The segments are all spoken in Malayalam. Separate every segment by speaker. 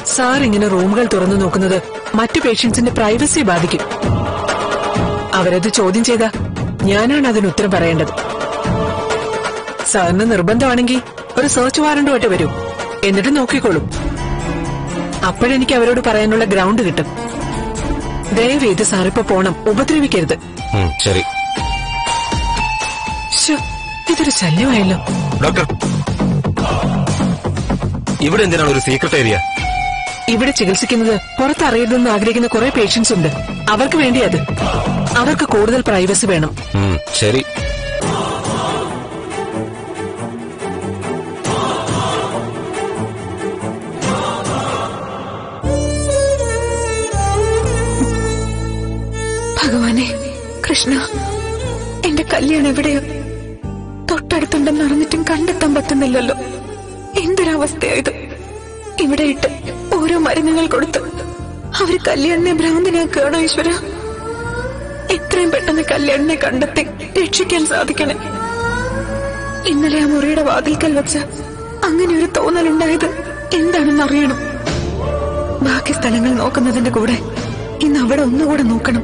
Speaker 1: സാർ ഇങ്ങനെ റൂമുകൾ തുറന്നു നോക്കുന്നത് മറ്റു പേഷ്യൻസിന്റെ പ്രൈവസിയെ ബാധിക്കും അവരത് ചോദ്യം ചെയ്താ ഞാനാണ് അതിന് ഉത്തരം പറയേണ്ടത് സാറിന് നിർബന്ധമാണെങ്കിൽ ഒരു സെർച്ച് വാറണ്ടുമായിട്ട് വരൂ എന്നിട്ട് നോക്കിക്കോളും അപ്പോഴെനിക്ക് അവരോട് പറയാനുള്ള ഗ്രൗണ്ട് കിട്ടും ദയവ് ചെയ്ത് സാറിപ്പോ പോണം ഉപദ്രവിക്കരുത്
Speaker 2: ഉം, ശരി
Speaker 1: ശ്ശോ, ഇതൊരു ശല്യമായല്ലോ
Speaker 2: ഡോക്ടർ ഇവിടെ എന്തിനാണ് ഒരു സീക്രട്ട് ഏരിയ
Speaker 1: ഇവിടെ ചികിത്സിക്കുന്നത് പുറത്തറിയരുതെന്ന് ആഗ്രഹിക്കുന്ന കുറെ പേഷ്യൻസ് ഉണ്ട് അവർക്ക് വേണ്ടി അത് അവർക്ക് കൂടുതൽ പ്രൈവസി വേണം
Speaker 2: ഉം, ശരി
Speaker 3: ഭഗവാനെ കൃഷ്ണ എന്റെ കല്യാണം എവിടെയോ തൊട്ടടുത്തുണ്ടെന്ന് അറിഞ്ഞിട്ടും കണ്ടെത്താൻ പറ്റുന്നില്ലല്ലോ എന്തൊരവസ്ഥയായത് ഇവിടെ ഇട്ട് ഓരോ മരുന്നുകൾ കൊടുത്ത് അവര് കല്യാണിനെ ഭ്രാന്തനാക്കുകയാണോ ഈശ്വര എത്രയും പെട്ടെന്ന് കല്യാണിനെ കണ്ടെത്തി രക്ഷിക്കാൻ സാധിക്കണേ ഇന്നലെ ആ മുറിയുടെ വാതിൽക്കൽ വെച്ച് അങ്ങനെ ഒരു തോന്നലുണ്ടായത് എന്താണെന്ന് അറിയണം ബാക്കി സ്ഥലങ്ങൾ നോക്കുന്നതിന്റെ കൂടെ ഇന്ന് അവിടെ ഒന്നുകൂടെ നോക്കണം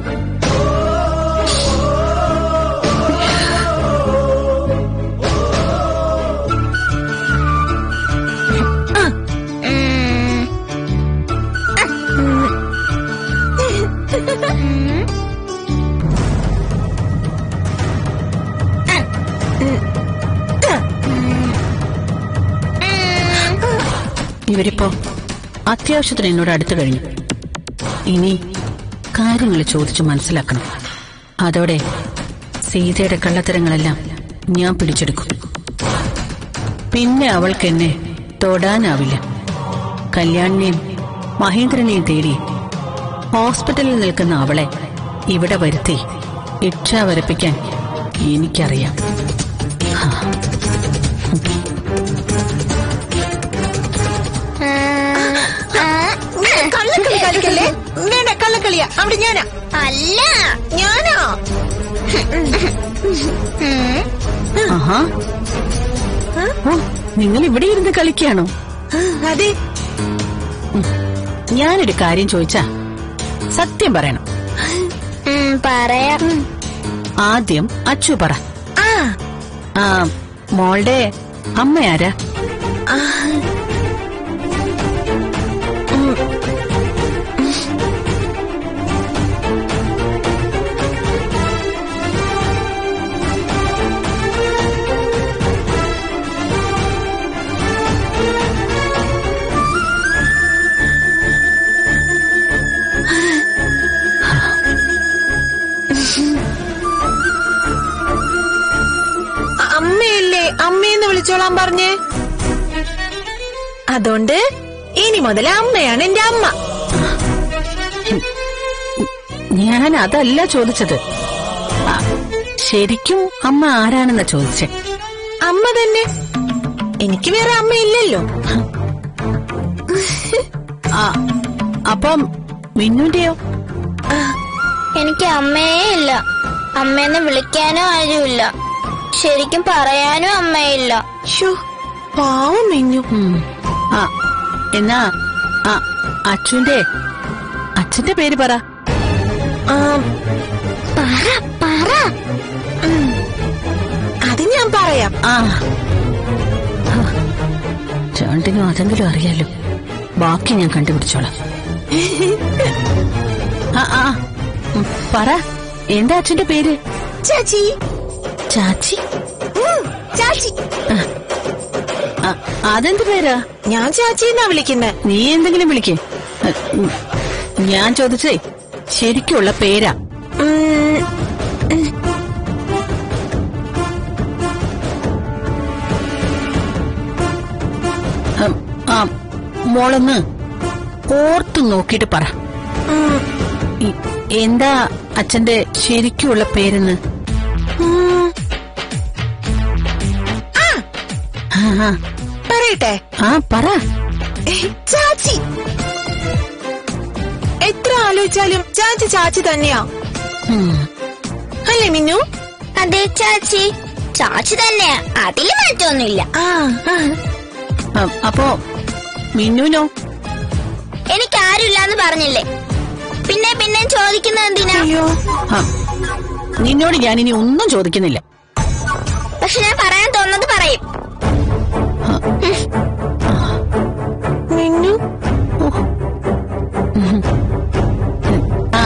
Speaker 4: ഇവരിപ്പോ അത്യാവശ്യത്തിന് എന്നോട് അടുത്തു കഴിഞ്ഞു ഇനി കാര്യങ്ങൾ ചോദിച്ചു മനസ്സിലാക്കണം അതോടെ സീതയുടെ കള്ളത്തരങ്ങളെല്ലാം ഞാൻ പിടിച്ചെടുക്കും പിന്നെ അവൾക്ക് എന്നെ തൊടാനാവില്ല കല്യാണിനെയും മഹേന്ദ്രനെയും തേടി ഹോസ്പിറ്റലിൽ നിൽക്കുന്ന അവളെ ഇവിടെ വരുത്തി ഇച്ഛ വരപ്പിക്കാൻ എനിക്കറിയാം
Speaker 5: കള്ളക്കളി കളിക്കല്ലേ വേണ്ട കള്ളക്കളിയാ അവിടെ ഞാനാ അല്ല ഞാനാ
Speaker 4: ആഹാ ഓ നിങ്ങൾ ഇവിടെ ഇരുന്ന് കളിക്കുകയാണോ
Speaker 5: അതെ
Speaker 4: ഞാനൊരു കാര്യം ചോദിച്ചാ സത്യം പറയണം
Speaker 5: പറയാ
Speaker 4: ആദ്യം അച്ചു പറ
Speaker 5: ആ
Speaker 4: ആ മോളുടെ അമ്മയാരാ
Speaker 5: അമ്മയല്ലേ അമ്മയെന്ന് വിളിച്ചോളാൻ പറഞ്ഞേ അതുകൊണ്ട് ഇനി മുതൽ അമ്മയാണ് എന്റെ അമ്മ
Speaker 4: ഞാൻ അതല്ല ചോദിച്ചത് ആ, ശരിക്കും അമ്മ ആരാണെന്നാ ചോദിച്ചേ
Speaker 5: അമ്മ തന്നെ എനിക്ക് വേറെ അമ്മയില്ലല്ലോ
Speaker 4: ആ അപ്പം മിന്നുന്റെയോ
Speaker 6: എനിക്ക് അമ്മയേ ഇല്ല അമ്മേന്ന് വിളിക്കാനും ആരുമില്ല ശരിക്കും പറയാനും അമ്മയില്ല
Speaker 5: ഷോ പാവം മിന്നു
Speaker 4: ഉം. ആ എന്നാ ആ അച്ഛന്റെ അച്ഛന്റെ പേര് പറ
Speaker 5: ആ,
Speaker 6: പറ പറ
Speaker 5: അത് ഞാൻ പറയാം
Speaker 4: ആ രണ്ടിനും അതെങ്കിലും അറിയാലോ ബാക്കി ഞാൻ കണ്ടുപിടിച്ചോളാം ആ ആ ഉം, പറ എന്താ അച്ഛന്റെ പേര്
Speaker 5: ചാച്ചി
Speaker 4: ചാച്ചി
Speaker 5: ഉം, ചാച്ചി
Speaker 4: ആ, അതെന്ത് പേരാ
Speaker 5: ഞാൻ ചാച്ചി എന്നാ വിളിക്കുന്നെ
Speaker 4: നീ എന്തെങ്കിലും വിളിക്കേ ഞാൻ ചോദിച്ചേ ശരിക്കുള്ള പേരാ
Speaker 5: ഉം,
Speaker 4: ഉം, ആ മോളൊന്ന് ഓർത്തു നോക്കിയിട്ട് പറ
Speaker 5: ഉം,
Speaker 4: ഇ- എന്താ അച്ഛന്റെ ശരിക്കുള്ള പേരെന്ന്
Speaker 5: ഉം.
Speaker 4: ആ ആ,
Speaker 5: പറയട്ടെ
Speaker 4: ആ പറ
Speaker 5: ചാച്ചി എത്ര ആലോചിച്ചാലും ചാച്ചി ചാച്ചി തന്നെയാ
Speaker 4: ഉം,
Speaker 5: അല്ലേ മിന്നു
Speaker 6: അതെ ചാച്ചി ചാച്ചി തന്നെയാ അതില് മാറ്റമൊന്നുമില്ല
Speaker 5: ആ ആ.
Speaker 4: ആ, അപ്പോ മിന്നുനോ
Speaker 6: എനിക്ക് ആരുമില്ലാന്ന് പറഞ്ഞില്ലേ പിന്നെ പിന്നെ ചോദിക്കുന്നത് എന്തിനാ
Speaker 4: ആ, നിന്നോട് ഞാൻ ഇനി ഒന്നും ചോദിക്കുന്നില്ല
Speaker 6: പക്ഷെ ഞാൻ പറയാൻ തോന്നുന്നത് പറയും
Speaker 5: മിന്നു
Speaker 4: ആ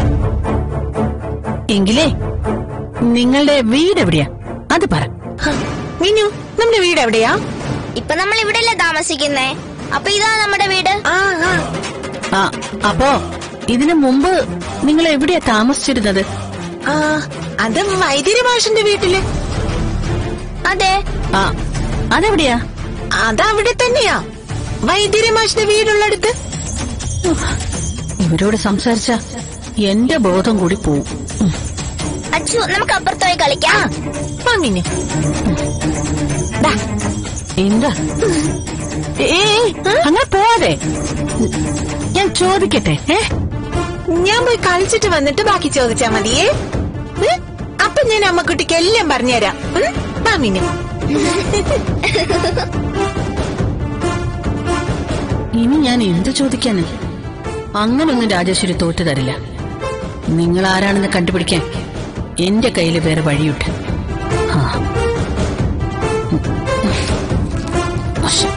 Speaker 4: എങ്കിലേ നിങ്ങളുടെ വീട് എവിടെയാ അത് പറ
Speaker 5: ഹ, മിന്നു നമ്മുടെ വീട് എവിടെയാ
Speaker 6: ഇപ്പൊ നമ്മൾ ഇവിടെയല്ലേ താമസിക്കുന്നേ അപ്പൊ ഇതാ നമ്മുടെ വീട്
Speaker 5: ആ ആ
Speaker 4: ആ അപ്പോ ഇതിനു മുമ്പ് നിങ്ങൾ എവിടെയാ താമസിച്ചിരുന്നത്
Speaker 5: ആ അത് വൈദ്യരി മാഷിന്റെ വീട്ടില്
Speaker 6: അതെ
Speaker 4: ആ അതെവിടെയാ
Speaker 5: അതവിടെ തന്നെയാ വൈദ്യരി മാഷിന്റെ വീടുള്ളടുത്ത്
Speaker 4: ഇവരോട് സംസാരിച്ച എന്റെ ബോധം കൂടി പോവും ഉം.
Speaker 6: അച്ചു നമുക്ക് അപ്പുറത്ത് പോയി കളിക്കാം
Speaker 5: വാ മിന്നു
Speaker 4: എന്താ ഏ അങ്ങനെ പോവാതെ ഞാൻ ചോദിക്കട്ടെ ഏ
Speaker 5: ഞാൻ പോയി കളിച്ചിട്ട് വന്നിട്ട് ബാക്കി ചോദിച്ചാ മതിയേ ഉം? അപ്പൊ ഞാൻ അമ്മക്കുട്ടിക്ക് എല്ലാം പറഞ്ഞുതരാം ഉം? വാ മിന്നു
Speaker 4: ഇനി ഞാൻ എന്ത് ചോദിക്കാന് അങ്ങനൊന്നും രാജേശ്വരി തോറ്റു തരില്ല നിങ്ങൾ ആരാണെന്ന് കണ്ടുപിടിക്കാൻ എന്റെ കയ്യിൽ വേറെ വഴിയുണ്ട് ആ. മോശം.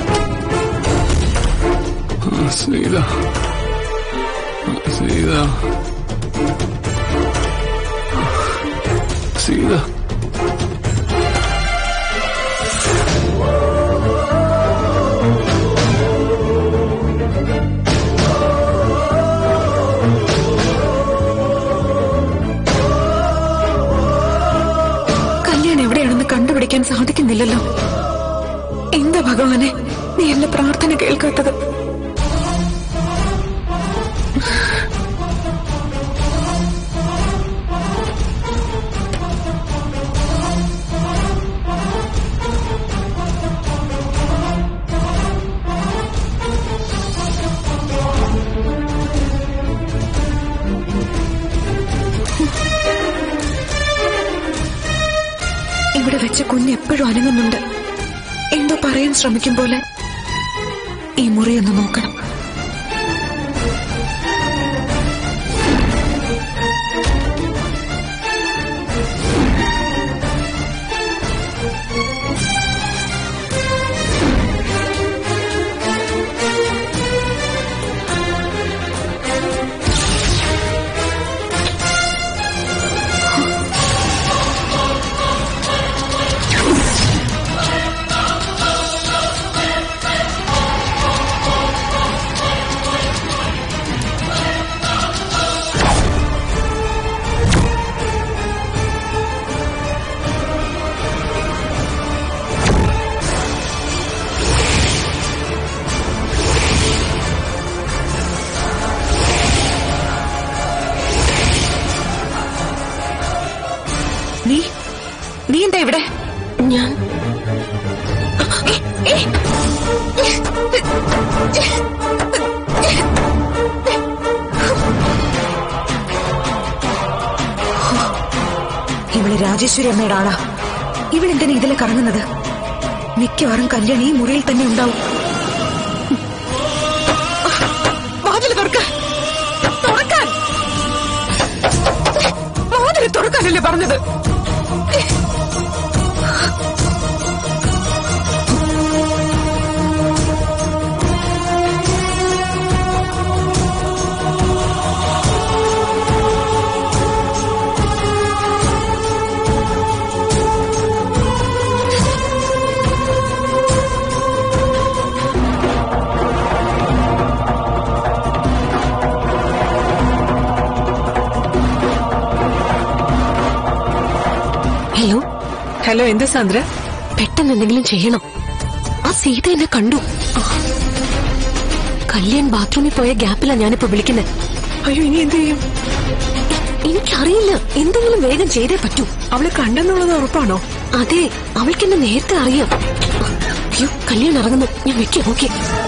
Speaker 7: സീത സീത സീത
Speaker 3: കല്യാണം എവിടെയാണെന്ന് കണ്ടുപിടിക്കാൻ സാധിക്കുന്നില്ലല്ലോ എന്താ ഭഗവാനെ നീ എന്റെ പ്രാർത്ഥന കേൾക്കാത്തത് ഇവിടെ വെച്ച് കുഞ്ഞ് എപ്പോഴും അനങ്ങുന്നുണ്ട് എന്തോ പറയാൻ ശ്രമിക്കും പോലെ ഈ മുറി ഒന്ന് നോക്കണം നീ നീ എന്താ ഇവിടെ ഞാൻ ഇവള് രാജേശ്വരി അമ്മയുടെ ആളാ ഇവളെന്തിനാ ഇതിലെ കറങ്ങുന്നത് മിക്കവാറും കല്യാണി ഈ മുറിയിൽ തന്നെ ഉണ്ടാവും വാതിൽ തുറക്കാൻ തുറക്കാൻ വാതിൽ തുറക്കാനല്ലേ പറഞ്ഞത്
Speaker 1: ഹലോ ഹലോ എന്താ സാന്ദ്ര പെട്ടെന്ന് എന്തെങ്കിലും ചെയ്യണം ആ സീത എന്നെ കണ്ടു കല്യാൺ ബാത്റൂമിൽ പോയ ഗ്യാപ്പിലാ ഞാനിപ്പോ വിളിക്കുന്നത് അയ്യോ ഇനി എന്ത് ചെയ്യും എനിക്കറിയില്ല എന്തെങ്കിലും വേഗം ചെയ്തേ പറ്റൂ അവളെ കണ്ടെന്നുള്ളത് ഉറപ്പാണോ അതെ അവൾക്ക് എന്നെ നേരത്തെ അറിയാം അയ്യോ കല്യാൺ ഇറങ്ങുന്നു ഞാൻ വെക്കാം ഓക്കെ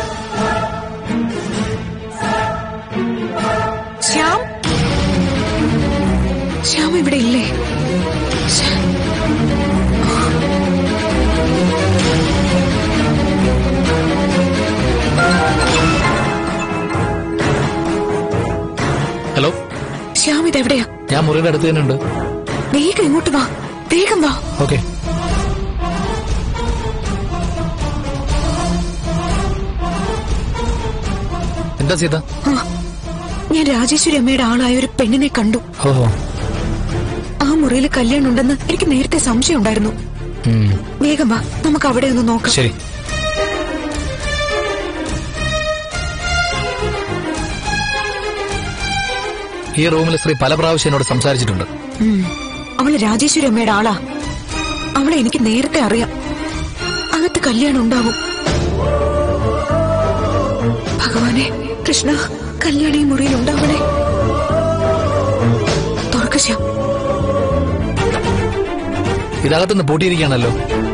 Speaker 1: ശ്യാം ശ്യാം ഇവിടെ ഇല്ലേ ശ്യാം
Speaker 3: ഇതെവിടെയാ
Speaker 7: ഞാൻ മുറിയുടെ അടുത്ത് തന്നെ ഉണ്ട്
Speaker 3: വേഗം ഇങ്ങോട്ട് വാ വേഗം വാ
Speaker 7: ഓക്കെ എന്താ സീത
Speaker 3: ആ, ഞാൻ രാജേശ്വരി അമ്മയുടെ ആളായ ഒരു പെണ്ണിനെ കണ്ടു
Speaker 7: ഓഹോ
Speaker 3: ആ മുറിയിൽ കല്യാണം ഉണ്ടെന്ന് എനിക്ക് നേരത്തെ സംശയം ഉണ്ടായിരുന്നു
Speaker 7: ഉം,
Speaker 3: വേഗം വാ നമുക്ക് അവിടെ ഒന്ന് നോക്കാം
Speaker 7: ശരി ഈ റൂമിൽ സ്ത്രീ പല പ്രാവശ്യം എന്നോട് സംസാരിച്ചിട്ടുണ്ട്
Speaker 3: ഉം. അവള് രാജേശ്വരി അമ്മയുടെ ആളാ അവളെ എനിക്ക് നേരത്തെ അറിയാം അകത്ത് കല്യാണം ഉണ്ടാവും ഭഗവാനെ കൃഷ്ണ കല്യാണി ഈ മുറിയിൽ ഉണ്ടാവണേ തുറക്കശ്യാം
Speaker 7: ഇതകത്തുനിന്ന് പൂട്ടിയിരിക്കുകയാണല്ലോ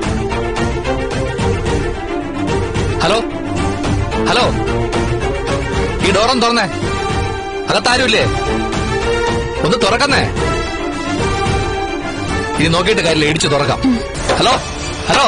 Speaker 7: ഹലോ ഹലോ ഈ ഡോറം തുറന്നേ അകത്താരുമില്ലേ ഒന്ന് തുറക്കുന്നേ ഇനി നോക്കിയിട്ട് കാര്യമില്ല ഇടിച്ചു തുറക്കാം ഹലോ ഹലോ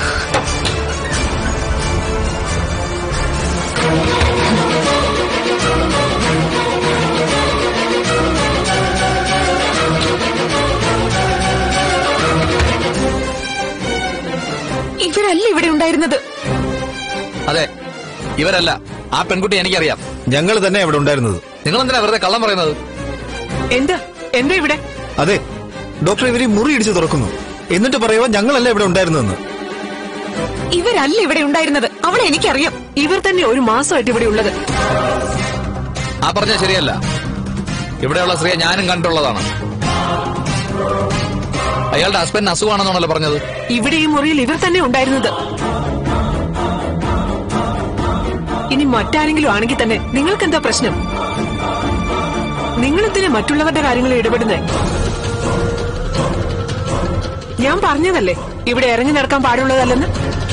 Speaker 3: ഇവരല്ല ഇവിടെ ഉണ്ടായിരുന്നത്
Speaker 7: അതെ ഇവരല്ല ആ പെൺകുട്ടി എനിക്കറിയാം
Speaker 2: ഞങ്ങൾ തന്നെ അവിടെ ഉണ്ടായിരുന്നത്
Speaker 7: നിങ്ങൾ എന്തിനാ വെറുതെ കള്ളം പറയുന്നത്
Speaker 5: എന്താ എന്താ ഇവിടെ
Speaker 2: അതെ ഡോക്ടർ ഇവര് മുറി ഇടിച്ചു തുറക്കുന്നു എന്നിട്ട് പറയുക ഞങ്ങളല്ല ഇവിടെ ഉണ്ടായിരുന്നതെന്ന്
Speaker 3: ഇവരല്ല ഇവിടെ ഉണ്ടായിരുന്നത് അവളെ എനിക്കറിയാം
Speaker 5: ഇവർ തന്നെ ഒരു മാസമായിട്ട് ഇവിടെ ഉള്ളത്
Speaker 7: ആ പറഞ്ഞ ശരിയല്ല ഇവിടെയുള്ള സ്ത്രീയെ ഞാനും കണ്ടിട്ടുള്ളതാണ് അയാളുടെ ഹസ്ബൻഡിന് അസുഖമാണെന്നാണല്ലോ പറഞ്ഞത്
Speaker 5: ഇവിടെ ഈ മുറിയിൽ ഇവർ തന്നെ ഉണ്ടായിരുന്നത് ഇനി മറ്റാരെങ്കിലും ആണെങ്കിൽ തന്നെ നിങ്ങൾക്ക് എന്താ പ്രശ്നം നിങ്ങൾ എന്തിനാ മറ്റുള്ളവരുടെ കാര്യങ്ങളിൽ ഇടപെടുന്നേ ഞാൻ പറഞ്ഞതല്ലേ ഇവിടെ ഇറങ്ങി നടക്കാൻ പാടുള്ളതല്ലെന്ന്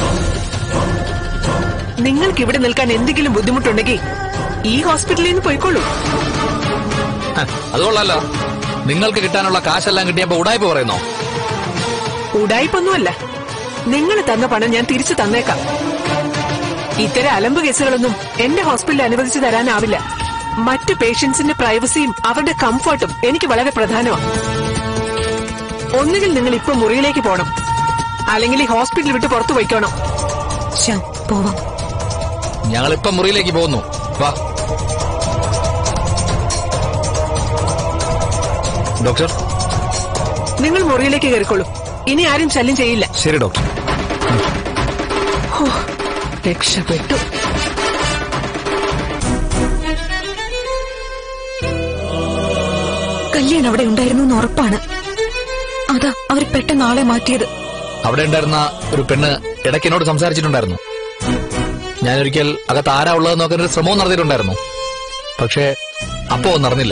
Speaker 5: നിങ്ങൾക്ക് ഇവിടെ നിൽക്കാൻ എന്തെങ്കിലും ബുദ്ധിമുട്ടുണ്ടെങ്കിൽ ഈ ഹോസ്പിറ്റലിൽ നിന്ന് പോയിക്കോളൂ
Speaker 7: ഹ, അത് കൊള്ളാലോ നിങ്ങൾക്ക് കിട്ടാനുള്ള കാശെല്ലാം കിട്ടിയപ്പോ ഉടായ്പ പറയുന്നോ
Speaker 5: ഉടായിപ്പൊന്നുമല്ല നിങ്ങൾ തന്ന പണം ഞാൻ തിരിച്ചു തന്നേക്കാം ഇത്തരം അലമ്പ് കേസുകളൊന്നും എന്റെ ഹോസ്പിറ്റലിൽ അനുവദിച്ചു തരാനാവില്ല മറ്റു പേഷ്യൻസിന്റെ പ്രൈവസിയും അവരുടെ കംഫർട്ടും എനിക്ക് വളരെ പ്രധാനമാണ് ഒന്നുകിൽ നിങ്ങൾ ഇപ്പൊ മുറിയിലേക്ക് പോണം അല്ലെങ്കിൽ ഈ ഹോസ്പിറ്റൽ വിട്ട് പുറത്തു പോയിക്കോണം
Speaker 3: ശ്യാം പോവാം
Speaker 7: ഞങ്ങളിപ്പം മുറിയിലേക്ക് പോകുന്നു വാ
Speaker 2: ഡോക്ടർ
Speaker 5: നിങ്ങൾ മുറിയിലേക്ക് കയറിക്കോളൂ ഇനി ആരും ശല്യം ചെയ്യില്ല
Speaker 2: ശരി ഡോക്ടർ
Speaker 5: ഹോ, രക്ഷപ്പെട്ടു
Speaker 3: കല്യാണം അവിടെ ഉണ്ടായിരുന്നു എന്ന് ഉറപ്പാണ് അതാ അവർ പെട്ടെന്ന് ആളെ മാറ്റിയത്
Speaker 7: അവിടെ ഉണ്ടായിരുന്ന ഒരു പെണ്ണ് ഇടയ്ക്ക് എന്നോട് സംസാരിച്ചിട്ടുണ്ടായിരുന്നു ഞാനൊരിക്കൽ അകത്ത് ആരാ ഉള്ളതെന്ന് നോക്കാൻ ഒരു ശ്രമവും നടത്തിയിട്ടുണ്ടായിരുന്നു പക്ഷേ അപ്പോ ഒന്നും അറിഞ്ഞില്ല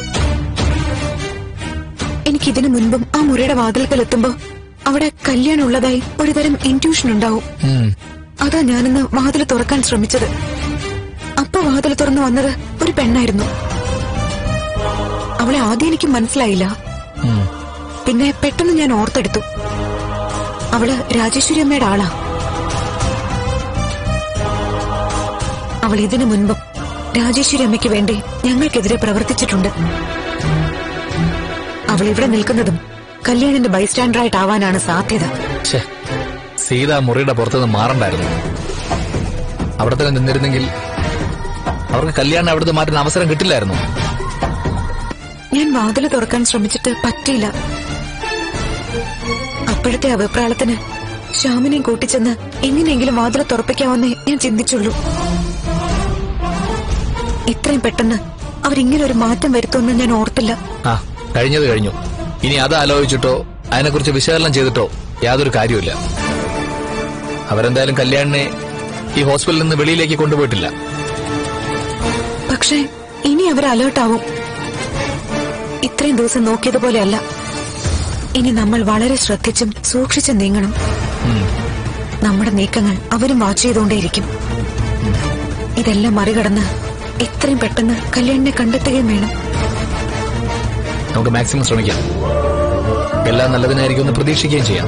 Speaker 3: എനിക്ക് ഇതിനു മുൻപും ആ മുറിയുടെ വാതിൽക്കൽ എത്തുമ്പോ അവിടെ കല്യാണം ഉള്ളതായി ഒരുതരം ഇൻറ്റ്യൂഷൻ ഉണ്ടാവും
Speaker 7: ഉം.
Speaker 3: അതാ ഞാനിന്ന് വാതിൽ തുറക്കാൻ ശ്രമിച്ചത് അപ്പൊ വാതിൽ തുറന്നു വന്നത് ഒരു പെണ്ണായിരുന്നു അവളെ ആദ്യം എനിക്ക് മനസ്സിലായില്ല
Speaker 7: ഉം.
Speaker 3: പിന്നെ പെട്ടെന്ന് ഞാൻ ഓർത്തെടുത്തു അവള് രാജേശ്വരി അമ്മയുടെ ആളാ അവൾ ഇതിനു മുൻപും രാജേശ്വരി അമ്മയ്ക്ക് വേണ്ടി ഞങ്ങൾക്കെതിരെ പ്രവർത്തിച്ചിട്ടുണ്ട് അവൾ ഇവിടെ നിൽക്കുന്നതും കല്യാണിന്റെ ബൈസ്റ്റാൻഡറായിട്ടാവാനാണ് സാധ്യത
Speaker 7: ഛെ, സീത ആ മുറിയുടെ പുറത്തുനിന്ന് മാറണ്ടായിരുന്നു അവിടെ തന്നെ നിന്നിരുന്നെങ്കിൽ അവർക്ക് കല്യാണം അവിടുന്ന് മാറ്റുന്ന അവസരം കിട്ടില്ലായിരുന്നു
Speaker 3: ഞാൻ വാതില് തുറക്കാൻ ശ്രമിച്ചിട്ട് പറ്റിയില്ല അപ്പോഴത്തെ അഭിപ്രായത്തിന് ശ്യാമിനെയും കൂട്ടിച്ചെന്ന് എങ്ങനെയെങ്കിലും വാതില് തുറപ്പിക്കാമെന്നേ ഞാൻ ചിന്തിച്ചുള്ളൂ ഇത്രയും പെട്ടെന്ന് അവരിങ്ങനെ ഒരു മാറ്റം വരുത്തുമെന്ന് ഞാൻ ഓർത്തില്ല
Speaker 7: ആ കഴിഞ്ഞത് കഴിഞ്ഞു ഇനി അത് ആലോചിച്ചിട്ടോ അതിനെക്കുറിച്ച് വിശകലനം ചെയ്തിട്ടോ യാതൊരു കാര്യമില്ല അവരെന്തായാലും കല്യാണിനെ ഈ ഹോസ്പിറ്റലിൽ നിന്ന് വെളിയിലേക്ക് കൊണ്ടുപോയിട്ടില്ല
Speaker 3: പക്ഷേ ഇനി അവർ അലേർട്ടാവും ഇത്രയും ദിവസം നോക്കിയതുപോലെയല്ല ഇനി നമ്മൾ വളരെ ശ്രദ്ധിച്ചും സൂക്ഷിച്ചും നീങ്ങണം
Speaker 7: ഉം.
Speaker 3: നമ്മുടെ നീക്കങ്ങൾ അവരും വാച്ച് ചെയ്തുകൊണ്ടേയിരിക്കും ഇതെല്ലാം മറികടന്ന് എത്രയും പെട്ടെന്ന് കല്യാണിനെ കണ്ടെത്തുകയും വേണം
Speaker 7: നമുക്ക് മാക്സിമം ശ്രമിക്കാം എല്ലാം നല്ലതിനായിരിക്കും എന്ന് പ്രതീക്ഷിക്കുകയും ചെയ്യാം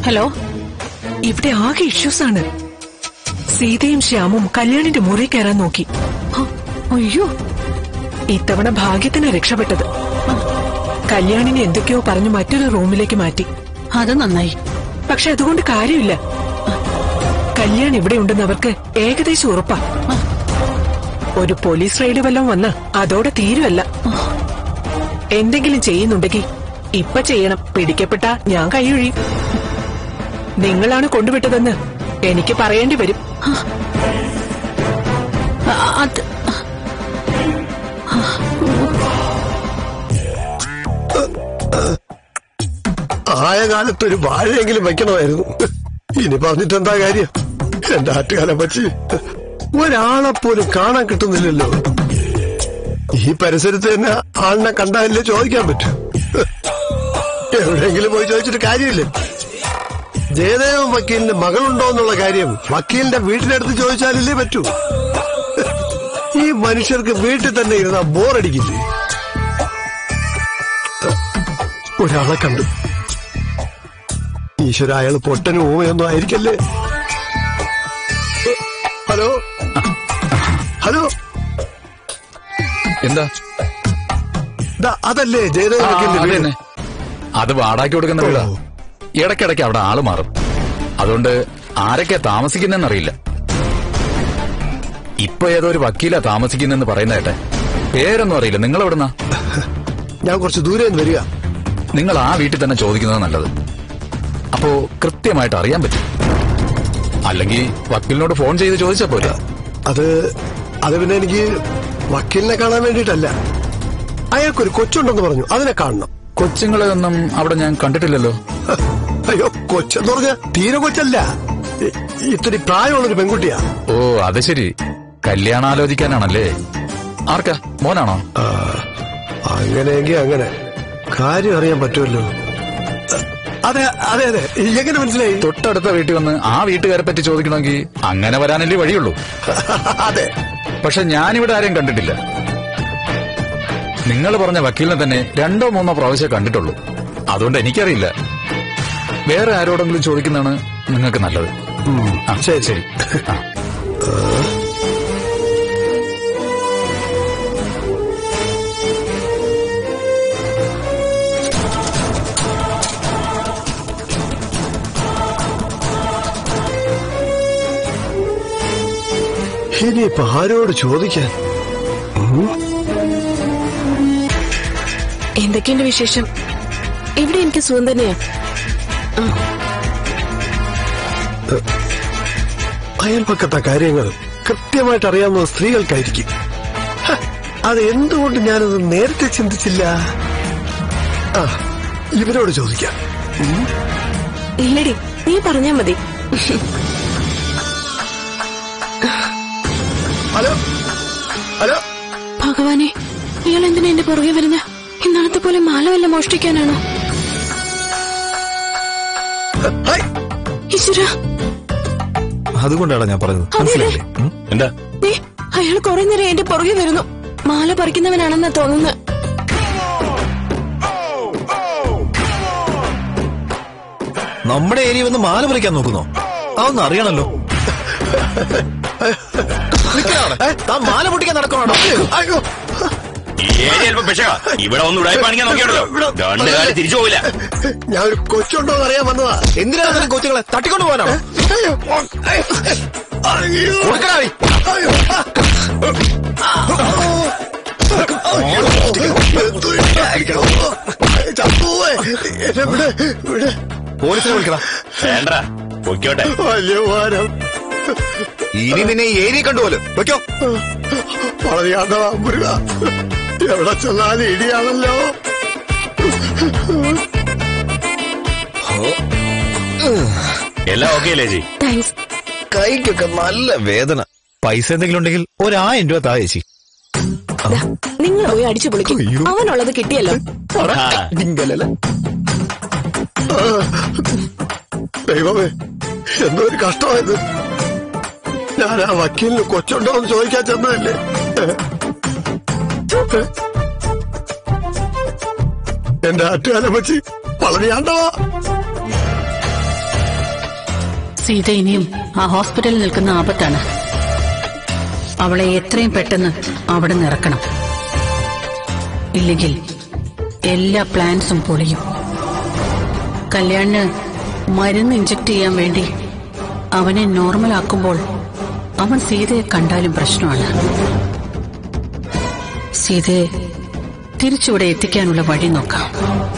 Speaker 4: ഹലോ
Speaker 5: ഇവിടെ ആകെ ഇഷ്യൂസ് ആണ് സീതയും ശ്യാമും കല്യാണിന്റെ മുറി കയറാൻ നോക്കി
Speaker 4: അയ്യോ
Speaker 5: ഇത്തവണ ഭാഗ്യത്തിന് രക്ഷപ്പെട്ടത് കല്യാണിനെ എന്തൊക്കെയോ പറഞ്ഞു മറ്റൊരു റൂമിലേക്ക് മാറ്റി
Speaker 4: അത് നന്നായി
Speaker 5: പക്ഷെ അതുകൊണ്ട് കാര്യമില്ല കല്യാൺ ഇവിടെ ഉണ്ടെന്ന് അവർക്ക് ഏകദേശം ഉറപ്പാ ഒരു പോലീസ് റെയ്ഡ് വല്ലതും വന്ന അതോടെ തീരുമല്ല എന്തെങ്കിലും ചെയ്യുന്നുണ്ടെങ്കിൽ ഇപ്പൊ ചെയ്യണം പിടിക്കപ്പെട്ട ഞാൻ കൈയൊഴിയും നിങ്ങളാണ് കൊണ്ടുവിട്ടതെന്ന് എനിക്ക് പറയേണ്ടി വരും
Speaker 4: അ- അത്
Speaker 8: ആയ കാലത്ത് ഒരു വാഴയെങ്കിലും വെക്കണമായിരുന്നു ഇനി പറഞ്ഞിട്ട് എന്താ കാര്യം എന്റെ ആറ്റുകാലം വച്ച് ഒരാളെ പോലും കാണാൻ കിട്ടുന്നില്ലല്ലോ ഈ പരിസരത്ത് തന്നെ ആളിനെ കണ്ടാലല്ലേ ചോദിക്കാൻ പറ്റൂ എവിടെയെങ്കിലും പോയി ചോദിച്ചിട്ട് കാര്യമില്ല ജയദേവൻ വക്കീലിന്റെ മകളുണ്ടോ എന്നുള്ള കാര്യം വക്കീലിന്റെ വീട്ടിനടുത്ത് ചോദിച്ചാലല്ലേ പറ്റൂ ഈ മനുഷ്യർക്ക് വീട്ടിൽ തന്നെ ഇരുന്നാ ബോറടിക്കില്ലേ ഒരാളെ കണ്ടു ഈശ്വര അയാൾ പൊട്ടനും ഊമയൊന്നും ആയിരിക്കല്ലേ ഹലോ ഹലോ
Speaker 7: എന്താ
Speaker 8: ദാ, അതല്ലേ ജയദേവ
Speaker 7: ആ,
Speaker 8: വക്കീലിന്റെ
Speaker 7: അത്
Speaker 8: വീട്
Speaker 7: തന്നെ. അത് വാടാക്കി കൊടുക്കുന്ന വീടാ
Speaker 8: ഓ.
Speaker 7: ഇടയ്ക്കിടയ്ക്ക് അവിടെ ആള് മാറും അതുകൊണ്ട് ആരൊക്കെ താമസിക്കുന്നെന്നറിയില്ല ഇപ്പൊ ഏതോ ഒരു വക്കീലാ താമസിക്കുന്നെന്ന് പറയുന്ന കേട്ടെ പേരൊന്നും അറിയില്ല നിങ്ങൾ എവിടുന്നാ
Speaker 8: ഞാൻ കുറച്ച് ദൂരെ നിന്ന് വരിക
Speaker 7: നിങ്ങൾ ആ വീട്ടിൽ തന്നെ ചോദിക്കുന്നത് നല്ലത് അപ്പോ കൃത്യമായിട്ട് അറിയാൻ പറ്റും അല്ലെങ്കിൽ വക്കീലിനോട് ഫോൺ ചെയ്ത് ചോദിച്ചാ പോരെ
Speaker 8: അത് അത് പിന്നെ എനിക്ക് വക്കീലിനെ കാണാൻ വേണ്ടിയിട്ടല്ല അയാൾക്കൊരു കൊച്ചുണ്ടെന്ന് പറഞ്ഞു അതിനെ കാണണം
Speaker 7: കൊച്ചുങ്ങളെ ഒന്നും അവിടെ ഞാൻ കണ്ടിട്ടില്ലല്ലോ
Speaker 8: അയ്യോ കൊച്ചെന്ന് പറഞ്ഞ തീരെ കൊച്ചല്ല ഇ- ഇത്തിരി പ്രായമുള്ളൊരു പെൺകുട്ടിയാ
Speaker 7: ഓ അത് ശരി കല്യാണം ആലോചിക്കാനാണല്ലേ ആർക്കാ മോനാണോ
Speaker 8: ആ, അങ്ങനെയെങ്കിൽ അങ്ങനെ കാര്യം അറിയാൻ പറ്റുമല്ലോ അതെ അതെ അതെ എങ്ങനെ മനസ്സിലായി
Speaker 7: തൊട്ടടുത്ത വീട്ടിൽ വന്ന് ആ വീട്ടുകാരെ പറ്റി ചോദിക്കണമെങ്കിൽ അങ്ങനെ വരാനല്ലേ വഴിയുള്ളൂ
Speaker 8: അതെ
Speaker 7: പക്ഷെ ഞാനിവിടെ ആരെയും കണ്ടിട്ടില്ല നിങ്ങൾ പറഞ്ഞ വക്കീലിനെ തന്നെ രണ്ടോ മൂന്നോ പ്രാവശ്യം കണ്ടിട്ടുള്ളൂ അതുകൊണ്ട് എനിക്കറിയില്ല വേറെ ആരോടെങ്കിലും ചോദിക്കുന്നതാണ് നിങ്ങൾക്ക് നല്ലത് ആ,
Speaker 8: ശരി.
Speaker 7: ശരി ആ.
Speaker 8: ഇനിയിപ്പൊ ആരോട് ചോദിക്കാൻ
Speaker 1: എന്തൊക്കെയുണ്ട് വിശേഷം ഇവിടെ എനിക്ക് സുഖം തന്നെയാ
Speaker 8: അയൽപക്കത്തെ കാര്യങ്ങൾ കൃത്യമായിട്ട് അറിയാവുന്ന സ്ത്രീകൾക്കായിരിക്കും ഹ, അത് എന്തുകൊണ്ട് ഞാനത് നേരത്തെ ചിന്തിച്ചില്ല ആ ഇവരോട് ചോദിക്കാം
Speaker 1: ഇല്ലടി നീ പറഞ്ഞാ മതി
Speaker 8: ഹലോ ഹലോ
Speaker 1: ഭഗവാനെ ഇയാൾ എന്തിനാ എന്റെ പുറകെ വരുന്ന ഇന്നാളത്തെ പോലെ മാല വല്ല മോഷ്ടിക്കാനാണോ
Speaker 8: ഹായ്
Speaker 1: ഈശ്വര
Speaker 2: അതുകൊണ്ടാണ് ഞാൻ പറഞ്ഞത്
Speaker 1: അതെ, അതെ.
Speaker 2: മനസ്സിലായില്ലേ ഉം?
Speaker 7: എന്താ
Speaker 1: ദേ, അയാൾ കുറെ നേരം എന്റെ പുറകെ വരുന്നു മാല പറിക്കുന്നവനാണെന്നാ തോന്നുന്നത്
Speaker 2: നമ്മുടെ ഏരിയ വന്ന് മാല പറിക്കാൻ നോക്കുന്നോ അതൊന്നും അറിയണല്ലോ നിൽക്കണവിടെ. ഏ, താൻ മാല പൊട്ടിക്കാൻ നടക്കണോ
Speaker 8: അയ്യോ
Speaker 9: ഈ ഏരിയ അല്പം പെശക ഇവിടെ ഒന്ന് ഉടായ്പാണിക്കാൻ നോക്കിയാണല്ലോ രണ്ട് കാലം തിരിച്ചു പോവില്ല
Speaker 8: ഞാൻ ഒരു കൊച്ചുണ്ടോ എന്ന് അറിയാൻ വന്നതാ
Speaker 2: എന്തിനാണ് നിനക്ക് കൊച്ചുങ്ങളെ തട്ടിക്കൊണ്ട് പോകാനാണോ
Speaker 8: അയ്യോ അയ്യോ
Speaker 2: കൊടുക്കടാ നീ.
Speaker 8: അയ്യോ ചത്തുപോയി എന്നെ വിടെ വിടെ
Speaker 2: പോലീസിനെ വിളിക്കടാ
Speaker 9: വേണ്ട പൊയ്ക്കോട്ടെ
Speaker 8: വലിയ വാരം
Speaker 2: ഇനി നിന്നെ ഈ ഏരിയ കണ്ടുപോലും വെക്കോ
Speaker 8: വളരെയാണ്ടവാ മുരുക എവിടെ ചെന്നാലും ഇടിയാണല്ലോ
Speaker 9: എല്ലാം ഓക്കെ അല്ലേ ചേച്ചി
Speaker 1: താങ്ക്സ്
Speaker 2: കൈക്കൊക്കെ നല്ല വേദന പൈസ എന്തെങ്കിലും ഉണ്ടെങ്കിൽ ഒരായിരം രൂപ താ ചേച്ചി
Speaker 1: നിങ്ങൾ പോയി അടിച്ചു പൊളിക്കും
Speaker 2: അയ്യോ.
Speaker 1: അവനുള്ളത് കിട്ടിയല്ലോ
Speaker 9: ആ,
Speaker 2: ഡിങ്കലല്ല.
Speaker 8: ദൈവമേ എന്തോ ഒരു കഷ്ടമായത് ഞാൻ ആ വക്കീലിന് കൊച്ചുണ്ടോ എന്ന് ചോദിക്കാൻ ചെന്നതല്ലേ എന്റെ ആറ്റുകാലം വെച്ച് വളരെയാണ്ടവാ
Speaker 4: സീത ഇനിയും ആ ഹോസ്പിറ്റലിൽ നിൽക്കുന്ന ആപത്താണ് അവളെ എത്രയും പെട്ടെന്ന് അവിടെ നിന്ന് ഇറക്കണം ഇല്ലെങ്കിൽ എല്ലാ പ്ലാൻസും പൊളിയും കല്യാണിന് മരുന്ന് ഇഞ്ചക്ട് ചെയ്യാൻ വേണ്ടി അവനെ നോർമൽ ആക്കുമ്പോൾ അവൻ സീതയെ കണ്ടാലും പ്രശ്നമാണ് സീതയെ തിരിച്ചിവിടെ എത്തിക്കാനുള്ള വഴി നോക്കാം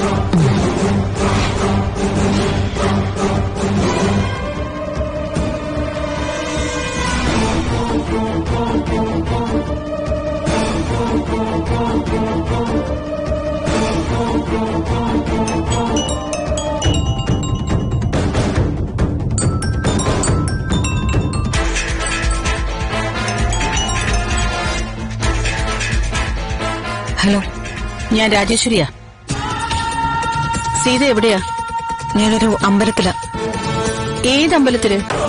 Speaker 3: ഹലോ
Speaker 4: ഞാൻ രാജേശ്വരിയാ സീത എവിടെയാ
Speaker 3: ഞാനൊരു അമ്പലത്തില
Speaker 4: ഏത് അമ്പലത്തില്